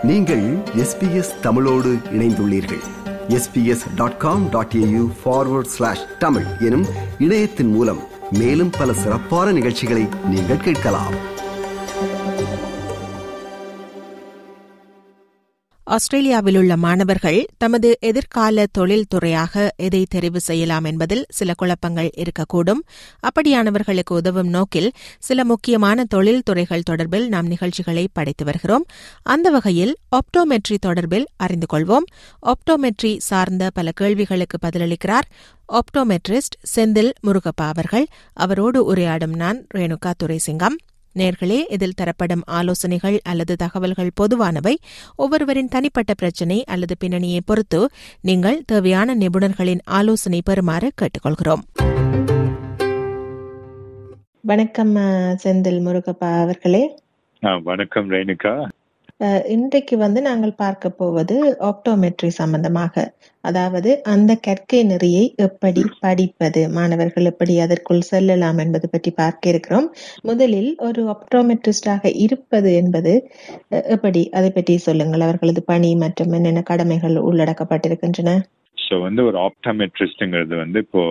நீங்கள் எஸ்பிஎஸ் தமிழோடு இணைந்துள்ளீர்கள் SBS dot com dot AU forward slash Tamil எனும் இணையத்தின் மூலம் மேலும் பல சிறப்பான நிகழ்ச்சிகளை நீங்கள் கேட்கலாம் ஆஸ்திரேலியாவில் உள்ள மாணவர்கள் தமது எதிர்கால தொழில் துறையாக எதை தெரிவு செய்யலாம் என்பதில் சில குழப்பங்கள் இருக்கக்கூடும் அப்படியானவர்களுக்கு உதவும் நோக்கில் சில முக்கியமான தொழில் துறைகள் தொடர்பில் நாம் நிகழ்ச்சிகளை படைத்து வருகிறோம் அந்த வகையில் ஆப்டோமெட்ரி தொடர்பில் அறிந்து கொள்வோம் ஆப்டோமெட்ரி சார்ந்த பல கேள்விகளுக்கு பதிலளிக்கிறார் ஆப்டோமெட்ரிஸ்ட் செந்தில் முருகப்பா அவர்கள் அவரோடு உரையாடும் நான் ரேணுகா துரைசிங்கம் நேர்களே இதில் தரப்படும் ஆலோசனைகள் அல்லது தகவல்கள் பொதுவானவை ஒவ்வொருவரின் தனிப்பட்ட பிரச்சினை அல்லது பின்னணியை பொறுத்து நீங்கள் தேவையான நிபுணர்களின் ஆலோசனை பெறுமாறு கேட்டுக்கொள்கிறோம் வணக்கம் செந்தில் முருகப்பா அவர்களே வணக்கம் ரேணுகா இன்றைக்கு வந்து நாங்கள் பார்க்க போவது ஆப்டோமெட்ரி சம்பந்தமாக அதாவது அந்த கற்கை நெறியை எப்படி படிப்பது மாணவர்கள் எப்படி அதற்குள் செல்லலாம் என்பது பற்றி பார்க்க இருக்கிறோம் முதலில் ஒரு ஆப்டோமெட்ரிஸ்டாக இருப்பது என்பது எப்படி அதை பற்றி சொல்லுங்கள் அவர்களது பணி மற்றும் என்னென்ன கடமைகள் உள்ளடக்கப்பட்டிருக்கின்றன ஸோ வந்து ஒரு ஆப்டோமெட்ரிஸ்ட்ங்கிறது வந்து இப்போ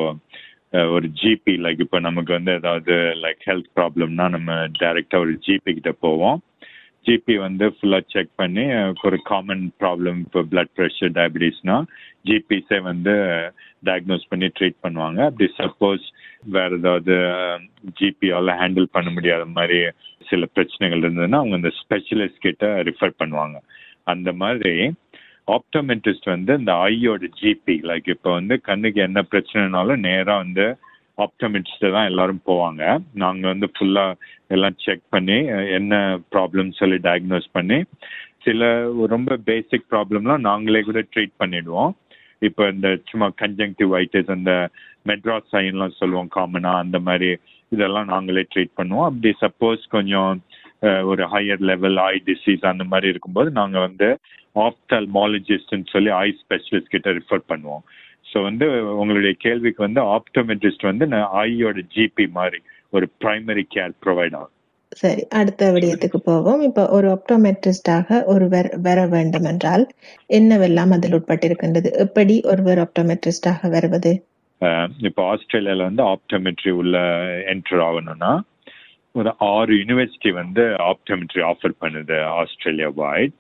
ஒரு ஜிபி லைக் இப்போ நமக்கு வந்து ஏதாவது லைக் ஹெல்த் ப்ராப்ளம்னா நம்ம டைரக்டா ஒரு ஜிபி கிட்ட போவோம் ஜிபி வந்து ஃபுல்லாக செக் பண்ணி ஒரு காமன் ப்ராப்ளம் இப்போ பிளட் ப்ரெஷர் டயபிட்டிஸ்னா ஜிபிஸே வந்து டயக்னோஸ் பண்ணி ட்ரீட் பண்ணுவாங்க அப்படி சப்போஸ் வேற ஏதாவது ஜிபியால் ஹேண்டில் பண்ண முடியாத மாதிரி சில பிரச்சனைகள் இருந்ததுன்னா அவங்க இந்த ஸ்பெஷலிஸ்ட் கிட்ட ரிஃபர் பண்ணுவாங்க அந்த மாதிரி ஆப்டோமெட்ரிஸ்ட் வந்து இந்த ஐயோட ஜிபி லைக் இப்போ வந்து கண்ணுக்கு என்ன பிரச்சனைனாலும் நேராக வந்து ஆப்டோமெட்ரிஸ்ட் தான் எல்லாரும் போவாங்க நாங்கள் வந்து ஃபுல்லாக எல்லாம் செக் பண்ணி என்ன ப்ராப்ளம் சொல்லி டயக்னோஸ் பண்ணி சில ரொம்ப பேசிக் ப்ராப்ளம்லாம் நாங்களே கூட ட்ரீட் பண்ணிடுவோம் இப்போ இந்த சும்மா கன்ஜங்டிவ் வைட்டஸ் அந்த மெட்ராஸ் சைன்லாம் சொல்லுவோம் காமனாக அந்த மாதிரி இதெல்லாம் நாங்களே ட்ரீட் பண்ணுவோம் அப்படி சப்போஸ் கொஞ்சம் ஒரு ஹையர் லெவல் ஐ டிசீஸ் அந்த மாதிரி இருக்கும்போது நாங்கள் வந்து ஆப்டல்மாலஜிஸ்ட்னு சொல்லி ஐ ஸ்பெஷலிஸ்ட் கிட்ட ரிஃபர் பண்ணுவோம் ஸோ வந்து உங்களுடைய கேள்விக்கு வந்து ஆப்டோமெட்ரிஸ்ட் வந்து ஐயோட ஜிபி மாதிரி ஒரு பிரைமரி கேர் ப்ரொவைட் ஆகும் சரி அடுத்த விடயத்துக்கு போவோம் இப்போ ஒரு ஆப்டோமெட்ரிஸ்டாக ஒருவர் வர வேண்டும் என்றால் என்னவெல்லாம் அதில் உட்பட்டிருக்கின்றது எப்படி ஒருவர் ஆப்டோமெட்ரிஸ்டாக வருவது இப்போ ஆஸ்திரேலியால வந்து ஆப்டோமெட்ரி உள்ள என்டர் ஆகணும்னா ஒரு ஆறு யூனிவர்சிட்டி வந்து ஆப்டோமெட்ரி ஆஃபர் பண்ணுது ஆஸ்திரேலியா வைட்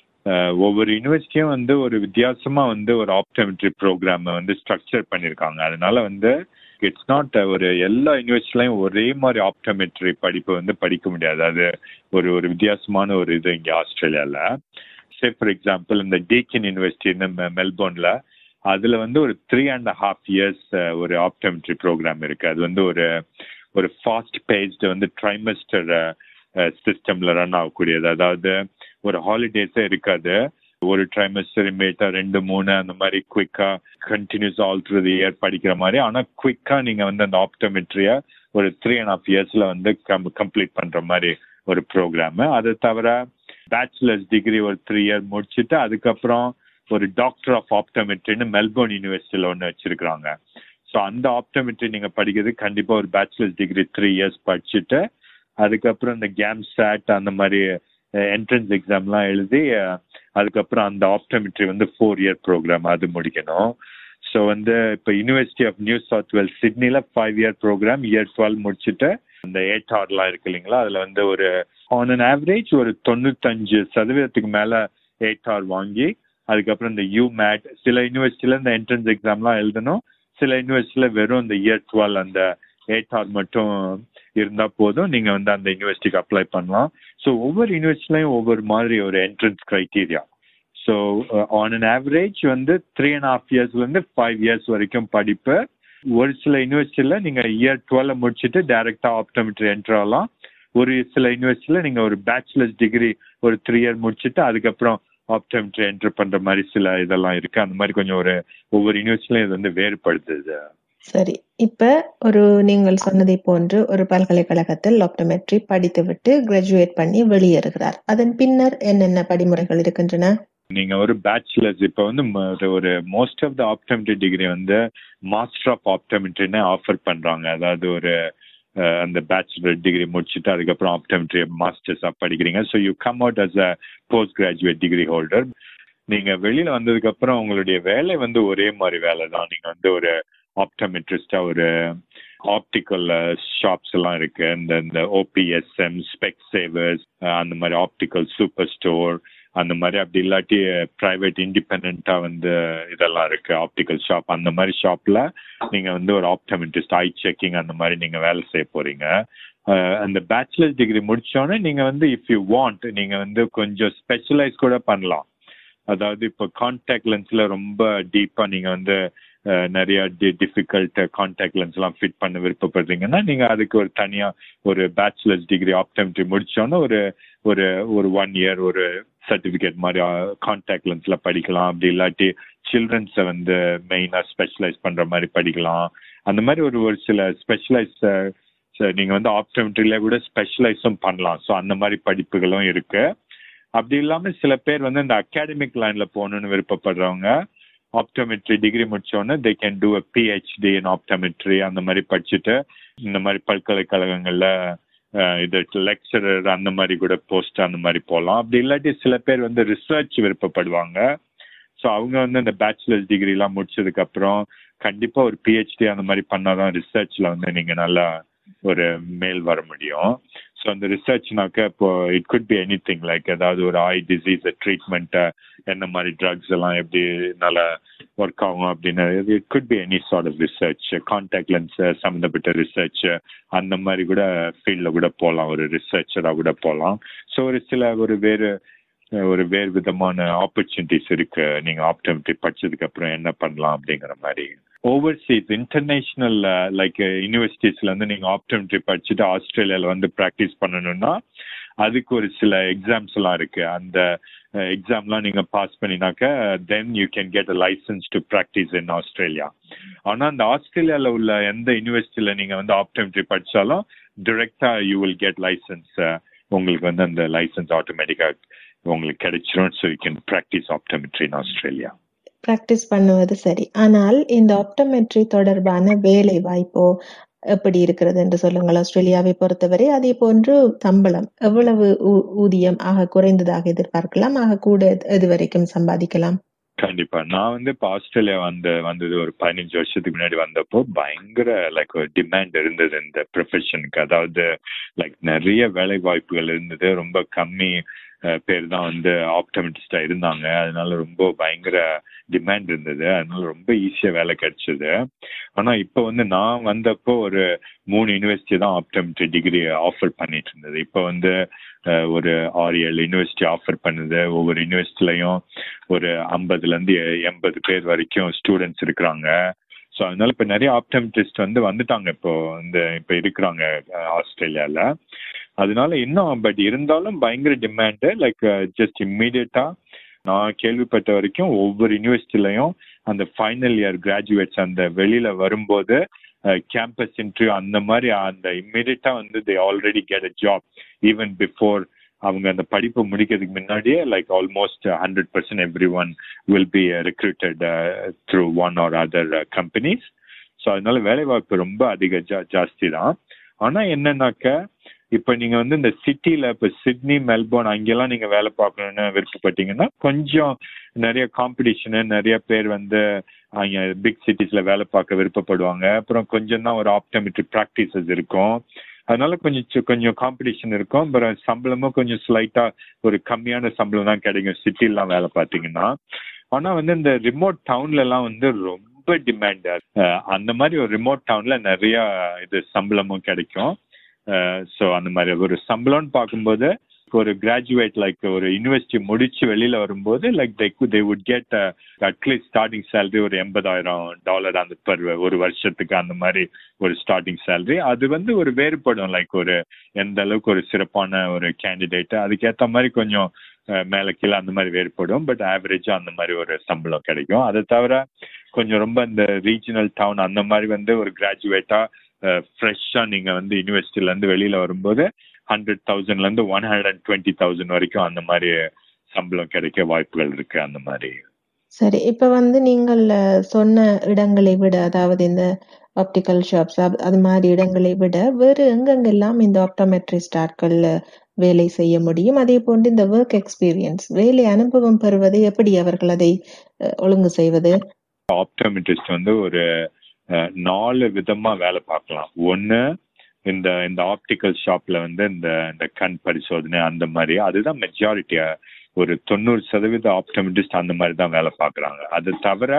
ஒவ்வொரு யூனிவர்சிட்டியும் வந்து ஒரு வித்தியாசமா வந்து ஒரு ஆப்டோமெட்ரி ப்ரோக்ராம் வந்து ஸ்ட்ரக்சர் பண்ணியிருக்காங்க அதனால வந்து இட்ஸ் நாட் ஒரு எல்லா யூனிவர்சிட்டிலையும் ஒரே மாதிரி ஆப்டோமெட்ரி படிப்பு வந்து படிக்க முடியாது அது ஒரு ஒரு வித்தியாசமான ஒரு இது இங்கே ஆஸ்திரேலியாவில் சே ஃபார் எக்ஸாம்பிள் இந்த டீக்கின் யூனிவர்சிட்டி மெல்போர்னில் அதில் வந்து ஒரு த்ரீ அண்ட் ஹாஃப் இயர்ஸ் ஒரு ஆப்டோமெட்ரி ப்ரோக்ராம் இருக்கு அது வந்து ஒரு ஒரு ஃபாஸ்ட் பேஸ்டு வந்து ட்ரைமஸ்டர் சிஸ்டம்ல ரன் ஆகக்கூடியது அதாவது ஒரு ஹாலிடேஸே இருக்காது ஒரு ட்ரைமஸ்டர் இமேட்டா ரெண்டு மூணு அந்த மாதிரி குவிக்கா continuous all through the year படிக்கிற மாதிரி ஆனா குவிக்கா நீங்க வந்து அந்த ஆப்டோமெட்ரிய ஒரு த்ரீ அண்ட் ஹாஃப் இயர்ஸ்ல வந்து கம்ப்ளீட் பண்ற மாதிரி ஒரு ப்ரோக்ராம் அதை தவிர பேச்சுலர்ஸ் டிகிரி ஒரு த்ரீ இயர் முடிச்சுட்டு அதுக்கப்புறம் ஒரு டாக்டர் ஆஃப் ஆப்டோமெட்ரின்னு மெல்போர்ன் யூனிவர்சிட்டியில ஒன்று வச்சிருக்கிறாங்க ஸோ அந்த ஆப்டோமெட்ரி நீங்க படிக்கிறது கண்டிப்பா ஒரு பேச்சுலர்ஸ் டிகிரி த்ரீ இயர்ஸ் படிச்சுட்டு அதுக்கப்புறம் இந்த கேம் சேட் அந்த மாதிரி என்ட்ரன்ஸ் எக்ஸாம்லாம் எழுதி அதுக்கப்புறம் அந்த ஆப்டோமெட்ரி வந்து ஃபோர் இயர் ப்ரோக்ராம் அது முடிக்கணும் ஸோ வந்து இப்போ University of New South Wales சிட்னியில் five year program year twelve முடிச்சுட்டு இந்த எயிட் ஹார்லாம் இருக்கு இல்லைங்களா அதில் வந்து ஒரு ஆன் அன் ஆவரேஜ் ஒரு தொண்ணூத்தஞ்சு சதவீதத்துக்கு மேலே எயிட் ஹார் வாங்கி அதுக்கப்புறம் இந்த யூ மேட் சில யூனிவர்சிட்டியில் இந்த என்ட்ரன்ஸ் எக்ஸாம்லாம் எழுதணும் சில யூனிவர்சிட்டியில் வெறும் இந்த இயர் டுவெல் அந்த எயிட் ஹார் மட்டும் இருந்தால் போதும் நீங்கள் வந்து அந்த யூனிவர்சிட்டிக்கு அப்ளை பண்ணலாம் ஸோ ஒவ்வொரு யூனிவர்சிட்டிலையும் ஒவ்வொரு மாதிரி ஒரு entrance criteria so on an average வந்து த்ரீ அண்ட் ஹாஃப் இயர்ஸ்லேருந்து ஃபைவ் இயர்ஸ் வரைக்கும் படிப்பு ஒரு சில யூனிவர்சிட்டியில் நீங்கள் இயர் டுவெல்ல முடிச்சுட்டு டைரெக்டாக ஆப்டோமெட்ரி என்டர் ஆகலாம் ஒரு சில யூனிவர்சிட்டியில் நீங்கள் ஒரு பேச்சுலர்ஸ் டிகிரி ஒரு த்ரீ இயர் முடிச்சுட்டு அதுக்கப்புறம் ஆப்டோமெட்ரி என்டர் பண்ணுற மாதிரி சில இதெல்லாம் இருக்குது அந்த மாதிரி கொஞ்சம் ஒரு ஒவ்வொரு யூனிவர்சிட்டிலையும் இது வந்து வேறுபடுது சரி இப்ப ஒரு நீங்கள் சொன்னதை போன்று ஒரு பல்கலைக்கழகத்தில் ஆப்டோமெட்ரி படித்துவிட்டு கிராஜுவேட் பண்ணி வெளியேறுகிறார் அதன் பின்னர் என்னென்ன படிமுறைகள் இருக்கின்றன நீங்க ஒரு பேச்சுலர்ஸ் இப்போ வந்து ஒரு most of the optometry degree வந்து மாஸ்டர் ஆஃப் ஆப்டோமெட்ரின்னு ஆஃபர் பண்றாங்க அதாவது ஒரு அஹ், அந்த பேச்சுலர் டிகிரி முடிச்சுட்டு அதுக்கப்புறம் ஆப்டமெட்ரி மாஸ்டர்ஸாக படிக்கிறீங்க so you come out as a post graduate degree holder நீங்க வெளியில வந்ததுக்கு அப்புறம் உங்களுடைய வேலை வந்து ஒரே மாதிரி வேலை தான் நீங்க வந்து ஒரு ஆப்டமெட்ரிஸ்டா ஒரு ஆப்டிக்கல் ஷாப்ஸ் எல்லாம் இருக்கு இந்த இந்த ஓபிஎஸ்எம் ஸ்பெக் சேவர்ஸ் அந்த மாதிரி ஆப்டிக்கல் சூப்பர் ஸ்டோர் அந்த மாதிரி அப்படி இல்லாட்டி பிரைவேட் இண்டிபெண்டா வந்து இதெல்லாம் இருக்கு ஆப்டிக்கல் ஷாப் அந்த மாதிரி ஷாப்ல நீங்க வந்து ஒரு ஆப்டமெட்ரிஸ்ட் ஐ செக்கிங் அந்த மாதிரி நீங்க வேலை செய்ய போறீங்க அஹ் அந்த பேச்சுலர் டிகிரி முடிச்சோடனே நீங்க வந்து இஃப் யூ வாண்ட் நீங்க வந்து கொஞ்சம் ஸ்பெஷலைஸ் கூட பண்ணலாம் அதாவது இப்போ கான்டாக்ட் லென்ஸ்ல ரொம்ப டீப்பா நீங்க வந்து அஹ், நிறைய டிஃபிகல்ட் கான்டாக்ட் லென்ஸ் எல்லாம் ஃபிட் பண்ண விருப்பப்படுறீங்கன்னா நீங்க அதுக்கு ஒரு தனியா ஒரு பேச்சுலர்ஸ் டிகிரி ஆப்டமெட்ரி முடிச்சோன்னா ஒரு ஒரு ஒரு ஒன் இயர் ஒரு சர்டிபிகேட் மாதிரி கான்டாக்ட் லென்ஸ்ல படிக்கலாம் அப்படி இல்லாட்டி சில்ட்ரன்ஸை வந்து மெயினா ஸ்பெஷலைஸ் பண்ற மாதிரி படிக்கலாம் அந்த மாதிரி ஒரு ஒரு சில ஸ்பெஷலைஸ் நீங்க வந்து ஆப்டமெட்ரியில கூட ஸ்பெஷலைஸும் பண்ணலாம் ஸோ அந்த மாதிரி படிப்புகளும் இருக்கு அப்படி இல்லாம சில பேர் வந்து இந்த அகாடமிக் லைன்ல போகணும்னு விருப்பப்படுறவங்க ஆப்டோமெட்ரி டிகிரி முடிச்சோடனே they can do a PhD in optometry அந்த மாதிரி படிச்சுட்டு இந்த மாதிரி பல்கலைக்கழகங்கள்ல அஹ், இது லெக்சரர் அந்த மாதிரி கூட போஸ்ட் அந்த மாதிரி போகலாம் அப்படி இல்லாட்டி சில பேர் வந்து ரிசர்ச் விருப்பப்படுவாங்க ஸோ அவங்க வந்து இந்த பேச்சுலர்ஸ் டிகிரிலாம் முடிச்சதுக்கு அப்புறம் கண்டிப்பா ஒரு பிஹெச்டி அந்த மாதிரி பண்ணாதான் ரிசர்ச்ல வந்து நீங்க நல்லா ஒரு மேல் வர முடியும் ஸோ அந்த ரிசர்ச்னாக்க இப்போ it could be anything like ஏதாவது ஒரு ஐ டிசீஸ் ட்ரீட்மெண்ட்டை என்ன மாதிரி ட்ரக்ஸ் எல்லாம் எப்படி நல்லா ஒர்க் ஆகும் அப்படின்னு it could be any sort of research contact lens சம்மந்தப்பட்ட ரிசர்ச் அந்த மாதிரி கூட ஃபீல்டில் கூட போகலாம் ஒரு ரிசர்ச்சராக கூட போகலாம் ஸோ ஒரு சில ஒரு வேறு ஒரு வேறு விதமான ஆப்பர்ச்சுனிட்டிஸ் இருக்கு நீங்க ஆப்டமெட்ரி படிச்சதுக்கு அப்புறம் என்ன பண்ணலாம் அப்படிங்கிற மாதிரி ஓவர்சீஸ் இன்டர்நேஷனல் லைக் யூனிவர்சிட்டிஸ்ல வந்து நீங்க ஆப்டமெட்ரி படிச்சுட்டு ஆஸ்திரேலியால வந்து ப்ராக்டிஸ் பண்ணணும்னா அதுக்கு ஒரு சில எக்ஸாம்ஸ் எல்லாம் இருக்கு அந்த எக்ஸாம்லாம் நீங்க பாஸ் பண்ணினாக்க then you can get a licence to practise in Australia ஆனா அந்த ஆஸ்திரேலியால உள்ள எந்த யூனிவர்சிட்டியில நீங்க வந்து ஆப்டமெட்ரி படிச்சாலும் டிரெக்டா யூ வில் கெட் லைசன்ஸ் உங்களுக்கு வந்து அந்த லைசன்ஸ் ஆட்டோமேட்டிக்கா உங்களுக்கு கிடைச்சிரும் so you can practise optometry in Australia practice பண்ணுவது சரி ஆனால் இந்த ஆப்டமெட்ரி தொடர்பான வேலை வாய்ப்போ எப்படி இருக்கிறது என்று சொல்லுங்கள் ஆஸ்திரேலியாவை பொறுத்தவரை அதே போன்று சம்பளம் எவ்வளவு ஊ- ஊதியம் ஆக குறைந்ததாக எதிர்பார்க்கலாம் ஆக கூட எது வரைக்கும் சம்பாதிக்கலாம் கண்டிப்பா நான் வந்து இப்போ ஆஸ்திரேலியா வந்து வந்தது ஒரு பதினஞ்சு வருஷத்துக்கு முன்னாடி வந்தப்போ பயங்கர லைக் ஒரு டிமாண்ட் இருந்தது இந்த ப்ரொஃபஷனுக்கு அதாவது லைக் நிறைய வேலை வாய்ப்புகள் இருந்தது ரொம்ப கம்மி அஹ், பேர் தான் வந்து ஆப்டமிஸ்டா இருந்தாங்க அதனால ரொம்ப பயங்கர டிமாண்ட் இருந்தது அதனால ரொம்ப ஈஸியா வேலை கிடைச்சது ஆனா இப்போ வந்து நான் வந்தப்போ ஒரு மூணு யூனிவர்சிட்டி தான் ஆப்டமிட்ரி டிகிரி ஆஃபர் பண்ணிட்டு இருந்தது இப்போ வந்து அஹ், ஒரு ஆறு ஏழு யூனிவர்சிட்டி ஆஃபர் பண்ணுது ஒவ்வொரு யூனிவர்சிட்டிலையும் ஒரு ஐம்பதுல இருந்து எ- எண்பது பேர் வரைக்கும் ஸ்டூடெண்ட்ஸ் இருக்கிறாங்க ஸோ அதனால இப்போ நிறைய ஆப்டமிஸ்ட் வந்து வந்துட்டாங்க இப்போ இந்த இப்போ இருக்கிறாங்க அஹ், ஆஸ்திரேலியால அதனால இன்னும் பட் இருந்தாலும் பயங்கர டிமாண்டு லைக் ஜஸ்ட் இம்மீடியட்டா நான் கேள்விப்பட்ட வரைக்கும் ஒவ்வொரு யூனிவர்சிட்டிலையும் அந்த ஃபைனல் இயர் கிராஜுவேட்ஸ் அந்த வெளியில வரும்போது கேம்பஸ் இன்டர்வியூ அந்த மாதிரி அந்த இம்மீடியட்டா வந்து they already get a job even before அவங்க அந்த படிப்பு முடிக்கிறதுக்கு முன்னாடியே like almost hundred percent everyone will be recruited through one or other companies so அதனால வேலை வாய்ப்பு ரொம்ப அதிக ஜா ஜாஸ்தி தான் ஆனா என்னன்னாக்க இப்ப நீங்க வந்து இந்த சிட்டில இப்ப சிட்னி மெல்போர்ன் அங்கெல்லாம் நீங்க வேலை பார்க்கணும்னு விருப்பப்பட்டீங்கன்னா கொஞ்சம் நிறைய காம்படிஷனு நிறைய பேர் வந்து அங்க பிக் சிட்டிஸ்ல வேலை பார்க்க விருப்பப்படுவாங்க அப்புறம் கொஞ்சம் தான் ஒரு ஆப்டமெட்ரி ப்ராக்டிசஸ் இருக்கும் அதனால கொஞ்சம் சி- கொஞ்சம் காம்படிஷன் இருக்கும் அப்புறம் சம்பளமும் கொஞ்சம் ஸ்லைட்டா ஒரு கம்மியான சம்பளம் தான் கிடைக்கும் சிட்டிலாம் வேலை பார்த்தீங்கன்னா ஆனா வந்து இந்த ரிமோட் டவுன்ல எல்லாம் வந்து ரொம்ப டிமாண்ட் அந்த மாதிரி ஒரு ரிமோட் டவுன்ல நிறைய இது சம்பளமும் கிடைக்கும் ஸோ அந்த மாதிரி ஒரு சம்பளம்னு பார்க்கும்போது ஒரு கிராஜுவேட் லைக் ஒரு யூனிவர்சிட்டி முடிச்சு வெளியில வரும்போது like they they would get at least starting salary ஒரு எண்பதாயிரம் டாலர் அந்த per ஒரு வருஷத்துக்கு அந்த மாதிரி ஒரு ஸ்டார்டிங் சேலரி அது வந்து ஒரு வேறுபடும் லைக் ஒரு எந்த அளவுக்கு ஒரு சிறப்பான ஒரு கேண்டிடேட் அதுக்கேற்ற மாதிரி கொஞ்சம் அஹ், மேல கீழே அந்த மாதிரி வேறுபடும் பட் ஆவரேஜா அந்த மாதிரி ஒரு சம்பளம் கிடைக்கும் அதை தவிர கொஞ்சம் ரொம்ப இந்த ரீஜனல் டவுன் அந்த மாதிரி வந்து ஒரு கிராஜுவேட்டா ஃப்ரெஷ்ஷா நீங்க வந்து யூனிவர்சிட்டில இருந்து வெளியில வரும்போது ஹண்ட்ரட் தௌசண்ட்ல இருந்து one hundred and twenty thousand வரைக்கும் அந்த மாதிரி சம்பளம் கிடைக்க வாய்ப்புகள் இருக்கு அந்த மாதிரி சரி இப்ப வந்து நீங்கள் அஹ், சொன்ன இடங்களை விட அதாவது இந்த ஆப்டிக்கல் ஷாப்ஸ் அது மாதிரி இடங்களை விட வேறு எங்கெங்கெல்லாம் இந்த ஆப்டோமெட்ரிஸ்ட் ஆட்கள் அஹ், வேலை செய்ய முடியும் அதே போன்று இந்த ஒர்க் எக்ஸ்பீரியன்ஸ் வேலை அனுபவம் பெறுவது எப்படி அவர்கள் அதை அஹ், ஒழுங்கு செய்வது ஆப்டோமெட்ரிஸ்ட் வந்து ஒரு அஹ், நாலு விதமா வேலை பார்க்கலாம் ஒன்னு இந்த இந்த ஆப்டிக்கல் ஷாப்ல வந்து இந்த இந்த கண் பரிசோதனை அந்த மாதிரி அதுதான் மெஜாரிட்டியா ஒரு தொண்ணூறு சதவீத ஆப்டோமெட்ரிஸ்ட் அந்த மாதிரி தான் வேலை பார்க்கறாங்க அது தவிர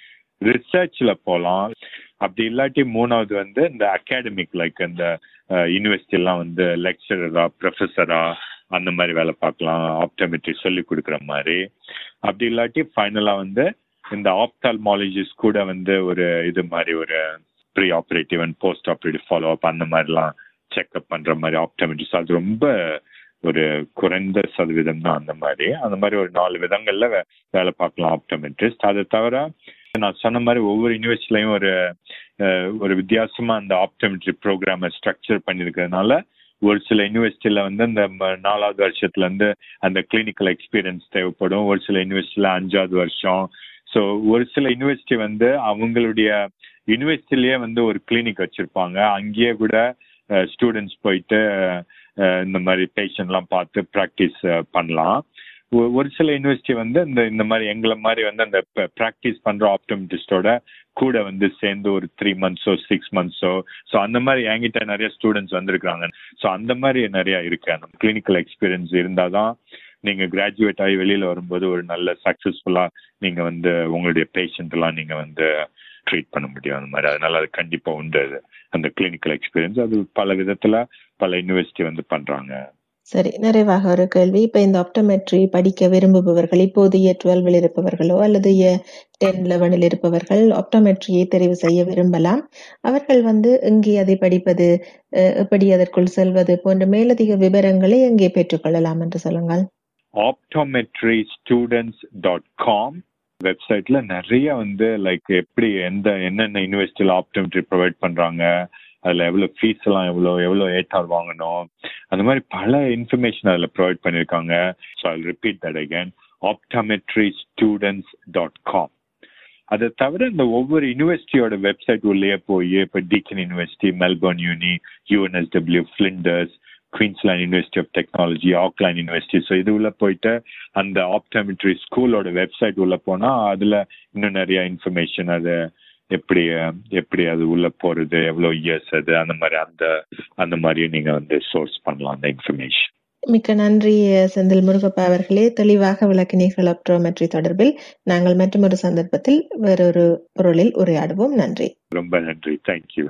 ரிசர்ச்ல போகலாம் அப்படி இல்லாட்டி மூணாவது வந்து இந்த அகாடமிக் லைக் இந்த யூனிவர்சிட்டி எல்லாம் வந்து லெக்சரரா ப்ரொஃபஸரா அந்த மாதிரி வேலை பார்க்கலாம் ஆப்டோமெட்ரி சொல்லி கொடுக்குற மாதிரி அப்படி இல்லாட்டி ஃபைனலா வந்து இந்த ஆப்தால்மாலஜிஸ்ட் கூட வந்து ஒரு இது மாதிரி ஒரு pre operative and post operative follow up அந்த மாதிரிலாம் செக்அப் பண்ற மாதிரி ஆப்டோமெட்ரிஸ்ட் அது ரொம்ப ஒரு குறைந்த சதவீதம் தான் அந்த மாதிரி அந்த மாதிரி ஒரு நாலு விதங்கள்ல வே- வேலை பார்க்கலாம் ஆப்டோமெட்ரிஸ்ட் அதை தவிர நான் சொன்ன மாதிரி ஒவ்வொரு யூனிவர்சிட்டிலையும் ஒரு அஹ், ஒரு வித்தியாசமா அந்த ஆப்டோமெட்ரி ப்ரோக்ராமை ஸ்ட்ரக்சர் பண்ணியிருக்கிறதுனால ஒரு சில யூனிவர்சிட்டியில வந்து அந்த ம- நாலாவது வருஷத்துல இருந்து அந்த கிளினிக்கல் எக்ஸ்பீரியன்ஸ் தேவைப்படும் ஒரு சில யூனிவர்சிட்டியில அஞ்சாவது வருஷம் ஸோ ஒரு சில யூனிவர்சிட்டி வந்து அவங்களுடைய யூனிவர்சிட்டிலேயே வந்து ஒரு கிளினிக் வச்சிருப்பாங்க அங்கேயே கூட ஸ்டூடெண்ட்ஸ் போயிட்டு அஹ், இந்த மாதிரி பேஷண்ட்லாம் பார்த்து ப்ராக்டிஸ் பண்ணலாம் ஒ- ஒரு சில யூனிவர்சிட்டி வந்து இந்த இந்த மாதிரி எங்களை மாதிரி வந்து அந்த ப்ராக்டிஸ் பண்ற ஆப்டோமெட்ரிஸ்டோட கூட வந்து சேர்ந்து ஒரு த்ரீ மந்த்ஸோ சிக்ஸ் மந்த்ஸோ ஸோ அந்த மாதிரி என்கிட்ட நிறைய ஸ்டூடெண்ட்ஸ் வந்திருக்காங்க ஸோ அந்த மாதிரி நிறைய இருக்கு அந்த கிளினிக்கல் எக்ஸ்பீரியன்ஸ் இருந்தாதான் நீங்க கிராஜுவேட் ஆகி வெளியில வரும்போது ஒரு நல்ல சக்சஸ்ஃபுல்லா நீங்க வந்து உங்களுடைய பேஷண்ட் எல்லாம் நீங்க வந்து ட்ரீட் பண்ண முடியும் அந்த மாதிரி அதனால அது கண்டிப்பா உண்டு அது அந்த கிளினிக்கல் எக்ஸ்பீரியன்ஸ் அது பல விதத்துல பல யூனிவர்சிட்டி வந்து பண்றாங்க சரி நிறைவாக ஒரு கேள்வி இப்ப இந்த ஆப்டோமெட்ரி படிக்க விரும்புபவர்கள் இப்போது இயர் டுவெல்வில் இருப்பவர்களோ அல்லது இயர் டென் லெவனில் இருப்பவர்கள் ஆப்டோமெட்ரியை தெரிவு செய்ய விரும்பலாம் அவர்கள் வந்து எங்கே அதை படிப்பது அஹ், எப்படி அதற்குள் செல்வது போன்ற மேலதிக விவரங்களை எங்கே பெற்றுக்கொள்ளலாம் என்று சொல்லுங்கள் ஆப்டோமெட்ரி ஸ்டூடெண்ட்ஸ் டாட் காம் வெப்சைட்ல நிறைய வந்து லைக் எப்படி எந்த என்னென்ன யூனிவர்சிட்டியில் ஆப்டோமெட்ரி ப்ரொவைட் பண்றாங்க அதுல எவ்வளவு ஃபீஸ் எல்லாம் எவ்வளோ எவ்வளோ ஏட்டார் வாங்கணும் அந்த மாதிரி பல இன்ஃபர்மேஷன் அதுல ப்ரொவைட் பண்ணியிருக்காங்க so I repeat that again optometry students dot com அதை தவிர இந்த ஒவ்வொரு யூனிவர்சிட்டியோட வெப்சைட் உள்ளே போய் இப்போ Deakin University Melbourne uni UNSW Flinders Queensland University of Technology Auckland University so இது உள்ள போயிட்டு அந்த ஆப்டோமெட்ரி ஸ்கூலோட வெப்சைட் உள்ள போனா அதுல இன்னும் நிறைய இன்ஃபர்மேஷன் அது எப்படி அஹ், எப்படி அது உள்ள போறது எவ்வளவு இயர்ஸ் அது அந்த மாதிரி அந்த அந்த மாதிரியும் நீங்க வந்து சோர்ஸ் பண்ணலாம் அந்த இன்ஃபர்மேஷன் மிக்க நன்றி அஹ், செந்தில் முருகப்பா அவர்களே தெளிவாக விளக்கினீர்கள் ஆப்டோமெட்ரி தொடர்பில் நாங்கள் மற்றொரு சந்தர்ப்பத்தில் வேறொரு பொருளில் உரையாடுவோம் நன்றி ரொம்ப நன்றி தேங்க்யூ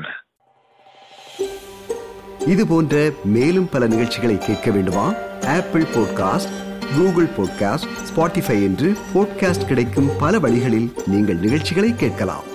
இது போன்ற மேலும் பல நிகழ்ச்சிகளை கேட்க வேண்டுமா Apple podcast Google podcast Spotify என்று பாட்காஸ்ட் கிடைக்கும் பல வழிகளில் நீங்கள் நிகழ்ச்சிகளை கேட்கலாம்